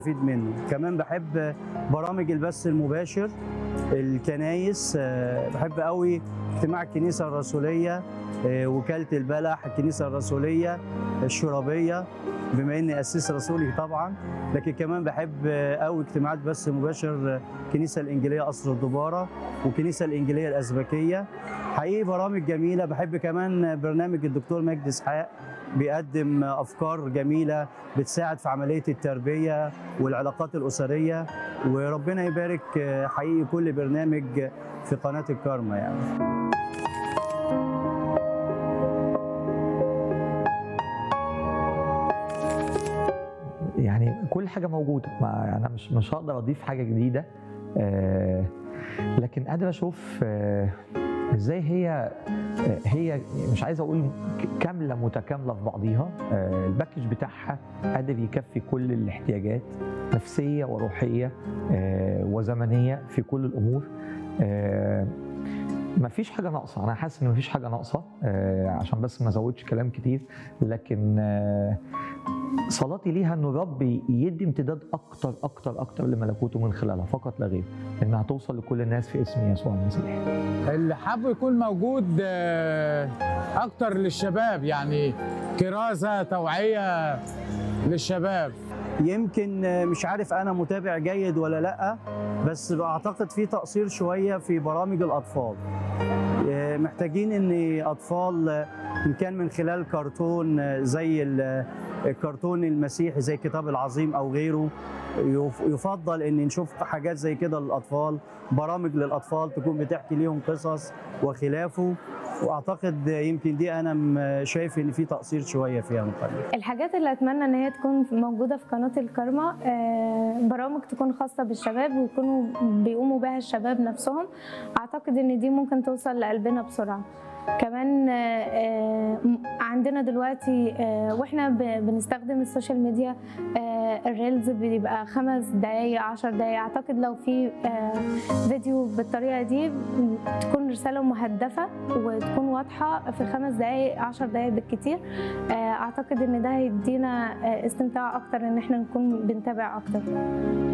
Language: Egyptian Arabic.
استفيد منه كمان بحب برامج البث المباشر الكنايس آه، بحب قوي اجتماع الكنيسة الرسولية آه، وكالة البلح الكنيسة الرسولية الشرابية بما اني اسيس رسولي طبعا لكن كمان بحب آه، قوي اجتماعات بث مباشر آه، الكنيسة الانجيلية قصر الدبارة والكنيسة الانجيلية الازبكية حقيقي برامج جميلة بحب كمان برنامج الدكتور مجدي اسحاق بيقدم افكار جميله بتساعد في عمليه التربيه والعلاقات الاسريه وربنا يبارك آه، حقيقي كل برنامج في قناه الكارما يعني يعني كل حاجه موجوده ما انا مش مش هقدر اضيف حاجه جديده آه، لكن قادر اشوف آه، ازاي هي آه، هي مش عايز اقول ك- كامله متكامله في بعضيها آه، الباكج بتاعها قادر يكفي كل الاحتياجات نفسيه وروحيه آه، وزمنيه في كل الامور آه، مفيش حاجه ناقصه انا حاسس ان مفيش حاجه ناقصه آه، عشان بس ما ازودش كلام كتير لكن آه، صلاتي ليها ان الرب يدي امتداد اكتر اكتر اكتر لملكوته من خلالها فقط لا غير انها توصل لكل الناس في اسم يسوع المسيح اللي حابب يكون موجود آه، اكتر للشباب يعني كرازه توعيه للشباب يمكن آه، مش عارف انا متابع جيد ولا لا بس بعتقد في تقصير شويه في برامج الاطفال آه، محتاجين ان اطفال آه، ان كان من خلال كرتون آه، زي ال- الكرتون المسيحي زي الكتاب العظيم او غيره يف- يفضل ان نشوف حاجات زي كده للاطفال برامج للاطفال تكون بتحكي ليهم قصص وخلافه واعتقد يمكن دي انا م- شايف ان في تقصير شويه فيها مقدم الحاجات اللي اتمنى ان هي تكون موجوده في قناه الكارما آه، برامج تكون خاصه بالشباب ويكونوا بيقوموا بها الشباب نفسهم اعتقد ان دي ممكن توصل لقلبنا بسرعه كمان آه، آه، م- عندنا دلوقتي آه، واحنا ب- بنستخدم السوشيال ميديا آه، الريلز بيبقى خمس دقايق عشر دقايق اعتقد لو في آه، فيديو بالطريقه دي م- تكون رساله مهدفه وتكون واضحه في خمس دقايق عشر دقايق بالكتير آه، اعتقد ان ده هيدينا آه، استمتاع اكتر ان احنا نكون بنتابع اكتر